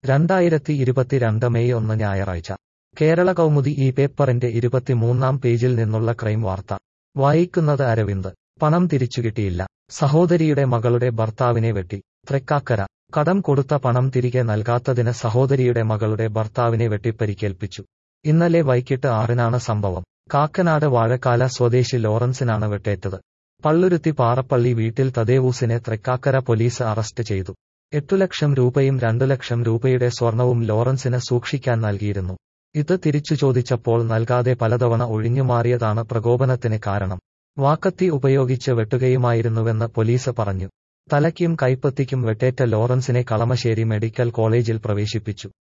രണ്ടായിരത്തി ഇരുപത്തിരണ്ട് മെയ് ഒന്ന് ഞായറാഴ്ച കേരള കൗമുദി ഈ പേപ്പറിന്റെ ഇരുപത്തിമൂന്നാം പേജിൽ നിന്നുള്ള ക്രൈം വാർത്ത വായിക്കുന്നത് അരവിന്ദ് പണം തിരിച്ചു കിട്ടിയില്ല സഹോദരിയുടെ മകളുടെ ഭർത്താവിനെ വെട്ടി തൃക്കാക്കര കടം കൊടുത്ത പണം തിരികെ നൽകാത്തതിന് സഹോദരിയുടെ മകളുടെ ഭർത്താവിനെ വെട്ടിപ്പരിക്കേൽപ്പിച്ചു ഇന്നലെ വൈകിട്ട് ആറിനാണ് സംഭവം കാക്കനാട് വാഴക്കാല സ്വദേശി ലോറൻസിനാണ് വെട്ടേറ്റത് പള്ളുരുത്തി പാറപ്പള്ളി വീട്ടിൽ തദേവൂസിനെ തൃക്കാക്കര പോലീസ് അറസ്റ്റ് ചെയ്തു എട്ടു ലക്ഷം രൂപയും രണ്ടു ലക്ഷം രൂപയുടെ സ്വർണവും ലോറൻസിന് സൂക്ഷിക്കാൻ നൽകിയിരുന്നു ഇത് തിരിച്ചു ചോദിച്ചപ്പോൾ നൽകാതെ പലതവണ ഒഴിഞ്ഞുമാറിയതാണ് പ്രകോപനത്തിന് കാരണം വാക്കത്തി ഉപയോഗിച്ച് വെട്ടുകയുമായിരുന്നുവെന്ന് പോലീസ് പറഞ്ഞു തലയ്ക്കും കൈപ്പത്തിക്കും വെട്ടേറ്റ ലോറൻസിനെ കളമശ്ശേരി മെഡിക്കൽ കോളേജിൽ പ്രവേശിപ്പിച്ചു